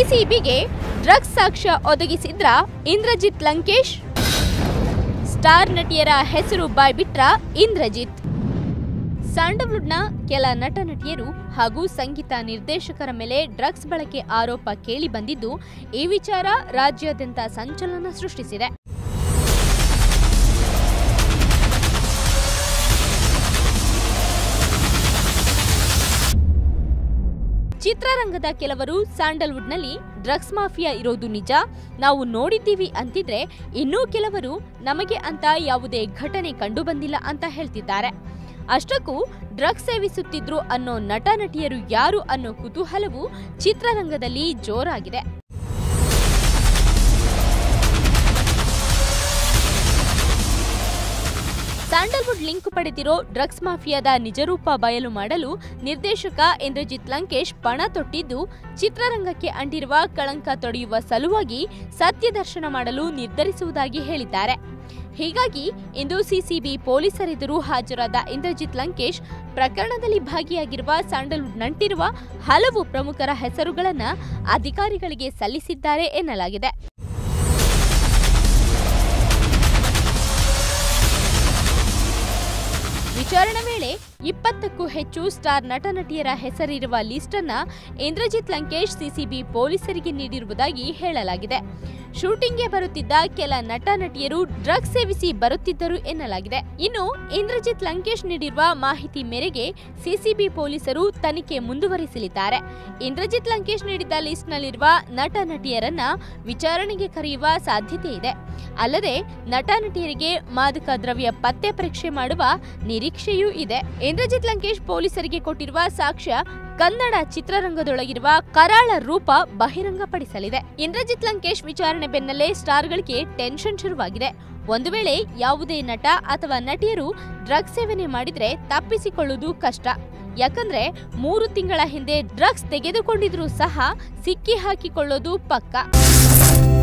ಸಿಸಿಬಿಗೆ drugs ಸಾಕ್ಷ್ಯ ಒದಗಿಸಿದ್ರ Indrajit Lankesh star ನಟಿಯರ ಹೆಸರು ಬಾಯ್ಬಿಟ್ರ ಇಂದ್ರಜಿತ್ ಸ್ಯಾಂಡಲ್ವುಡ್ನ ಕೆಲ ನಟ ನಟಿಯರು ಹಾಗೂ ಸಂಗೀತ ನಿರ್ದೇಶಕರ ಮೇಲೆ ಡ್ರಗ್ಸ್ ಬಳಕೆ ಆರೋಪ ಕೇಳಿ ಬಂದಿದ್ದು ಈ ವಿಚಾರ ರಾಜ್ಯಾದ್ಯಂತ ಸಂಚಲನ ಸೃಷ್ಟಿಸಿದೆ ಚಿತ್ರರಂಗದ ಕೆಲವರು ಸ್ಯಾಂಡಲ್ವುಡ್ನಲ್ಲಿ ಡ್ರಗ್ಸ್ ಮಾಫಿಯಾ ಇರೋದು ನಿಜ ನಾವು ನೋಡಿದ್ದೀವಿ ಅಂತಿದ್ರೆ ಇನ್ನೂ ಕೆಲವರು ನಮಗೆ ಅಂತ ಯಾವುದೇ ಘಟನೆ ಕಂಡುಬಂದಿಲ್ಲ ಅಂತ ಹೇಳ್ತಿದ್ದಾರೆ ಅಷ್ಟಕ್ಕೂ ಡ್ರಗ್ಸ್ ಸೇವಿಸುತ್ತಿದ್ರು ಅನ್ನೋ ನಟ ನಟಿಯರು ಯಾರು ಅನ್ನೋ ಕುತೂಹಲವು ಚಿತ್ರರಂಗದಲ್ಲಿ ಜೋರಾಗಿದೆ ಸ್ಯಾಂಡಲ್ವುಡ್ ಲಿಂಕ್ ಪಡೆದಿರೋ ಡ್ರಗ್ಸ್ ಮಾಫಿಯಾದ ನಿಜರೂಪ ಬಯಲು ಮಾಡಲು ನಿರ್ದೇಶಕ ಇಂದ್ರಜಿತ್ ಲಂಕೇಶ್ ಪಣ ತೊಟ್ಟಿದ್ದು ಚಿತ್ರರಂಗಕ್ಕೆ ಅಂಟಿರುವ ಕಳಂಕ ತೊಡೆಯುವ ಸಲುವಾಗಿ ಸತ್ಯ ದರ್ಶನ ಮಾಡಲು ನಿರ್ಧರಿಸುವುದಾಗಿ ಹೇಳಿದ್ದಾರೆ ಹೀಗಾಗಿ ಇಂದು ಸಿಸಿಬಿ ಪೊಲೀಸರೆದುರು ಹಾಜರಾದ ಇಂದ್ರಜಿತ್ ಲಂಕೇಶ್ ಪ್ರಕರಣದಲ್ಲಿ ಭಾಗಿಯಾಗಿರುವ ಸ್ಯಾಂಡಲ್ವುಡ್ ನಂಟಿರುವ ಹಲವು ಪ್ರಮುಖರ ಹೆಸರುಗಳನ್ನು ಅಧಿಕಾರಿಗಳಿಗೆ ಸಲ್ಲಿಸಿದ್ದಾರೆ ಎನ್ನಲಾಗಿದೆ ವಿಚಾರಣೆ ವೇಳೆ ಇಪ್ಪತ್ತಕ್ಕೂ ಹೆಚ್ಚು ಸ್ಟಾರ್ ನಟ ನಟಿಯರ ಹೆಸರಿರುವ ಲಿಸ್ಟ್ ಅನ್ನ ಇಂದ್ರಜಿತ್ ಲಂಕೇಶ್ ಸಿಸಿಬಿ ಪೊಲೀಸರಿಗೆ ನೀಡಿರುವುದಾಗಿ ಹೇಳಲಾಗಿದೆ ಶೂಟಿಂಗ್ಗೆ ಬರುತ್ತಿದ್ದ ಕೆಲ ನಟ ನಟಿಯರು ಡ್ರಗ್ಸ್ ಸೇವಿಸಿ ಬರುತ್ತಿದ್ದರು ಎನ್ನಲಾಗಿದೆ ಇನ್ನು ಇಂದ್ರಜಿತ್ ಲಂಕೇಶ್ ನೀಡಿರುವ ಮಾಹಿತಿ ಮೇರೆಗೆ ಸಿಸಿಬಿ ಪೊಲೀಸರು ತನಿಖೆ ಮುಂದುವರಿಸಲಿದ್ದಾರೆ ಇಂದ್ರಜಿತ್ ಲಂಕೇಶ್ ನೀಡಿದ ಲಿಸ್ಟ್ನಲ್ಲಿರುವ ನಟ ನಟಿಯರನ್ನ ವಿಚಾರಣೆಗೆ ಕರೆಯುವ ಸಾಧ್ಯತೆ ಇದೆ ಅಲ್ಲದೆ ನಟ ನಟಿಯರಿಗೆ ಮಾದಕ ದ್ರವ್ಯ ಪತ್ತೆ ಪರೀಕ್ಷೆ ಮಾಡುವ ನಿರೀಕ್ಷೆಯೂ ಇದೆ ಇಂದ್ರಜಿತ್ ಲಂಕೇಶ್ ಪೊಲೀಸರಿಗೆ ಕೊಟ್ಟಿರುವ ಸಾಕ್ಷ್ಯ ಕನ್ನಡ ಚಿತ್ರರಂಗದೊಳಗಿರುವ ಕರಾಳ ರೂಪ ಬಹಿರಂಗಪಡಿಸಲಿದೆ ಇಂದ್ರಜಿತ್ ಲಂಕೇಶ್ ವಿಚಾರಣೆ ಬೆನ್ನಲ್ಲೇ ಸ್ಟಾರ್ಗಳಿಗೆ ಟೆನ್ಷನ್ ಶುರುವಾಗಿದೆ ಒಂದು ವೇಳೆ ಯಾವುದೇ ನಟ ಅಥವಾ ನಟಿಯರು ಡ್ರಗ್ಸ್ ಸೇವನೆ ಮಾಡಿದ್ರೆ ತಪ್ಪಿಸಿಕೊಳ್ಳುವುದು ಕಷ್ಟ ಯಾಕಂದ್ರೆ ಮೂರು ತಿಂಗಳ ಹಿಂದೆ ಡ್ರಗ್ಸ್ ತೆಗೆದುಕೊಂಡಿದ್ರೂ ಸಹ ಸಿಕ್ಕಿ ಹಾಕಿಕೊಳ್ಳೋದು ಪಕ್ಕ